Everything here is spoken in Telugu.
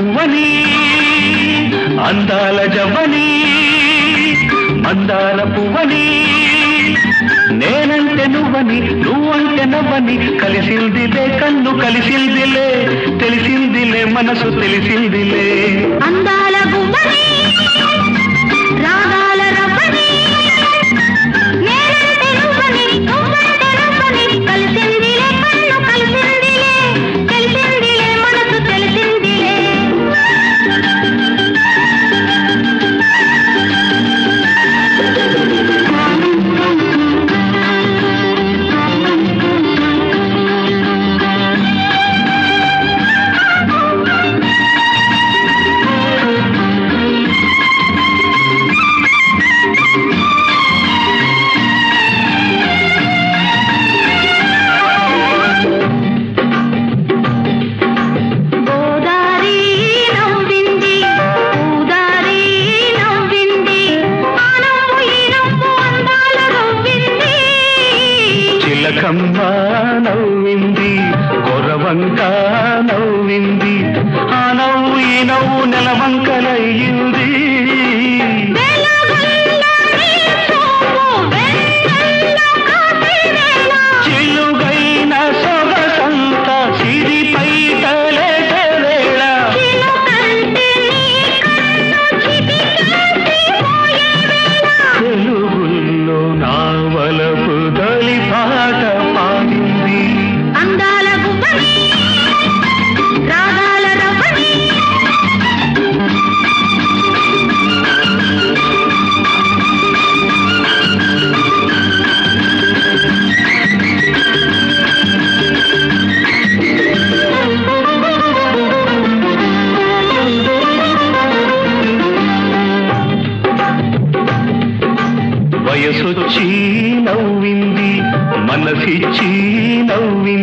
పువ్వని అందాల జవ్వని మందార పువ్వని నేనంటే నువ్వని నువ్వంటే నవ్వని కలిసిందిలే కన్ను కలిసిందిలే తెలిసిందిలే మనసు తెలిసిందిలే అందాల గువ్వని రాగాల రవ్వని నేనంటే నువ్వని నువ్వంటే నవ్వని కలిసిందిలే కన్ను కలిసిందిలే తెలిసిందిలే మనసు తెలిసిందిలే గోదారి నవ్వింది పూదారి నవ్వింది ఆ నవ్వు ఈ నవ్వు అందాల నవ్వింది చిలకమ్మ నవ్వింది కొరవంక నవ్వింది ఆ నవ్వు ఈ నవ్వు నెలవంకలయ్యింది వెలుగుల్లో నీ చూపు వెన్నెల్లో కాసే వేళ చిలుగైన సొగసంత సిరిపై తలేసే వేళ చిలుకంటే నీ కన్ను చిటికేసి పోయే వేళ తెలుగుల్లో నావలపు దలి పాట పాడింది అందాల గువ్వని రాగాల రవ్వని వయసొచ్చి నవ్వింది మనసిచ్చి నవ్వింది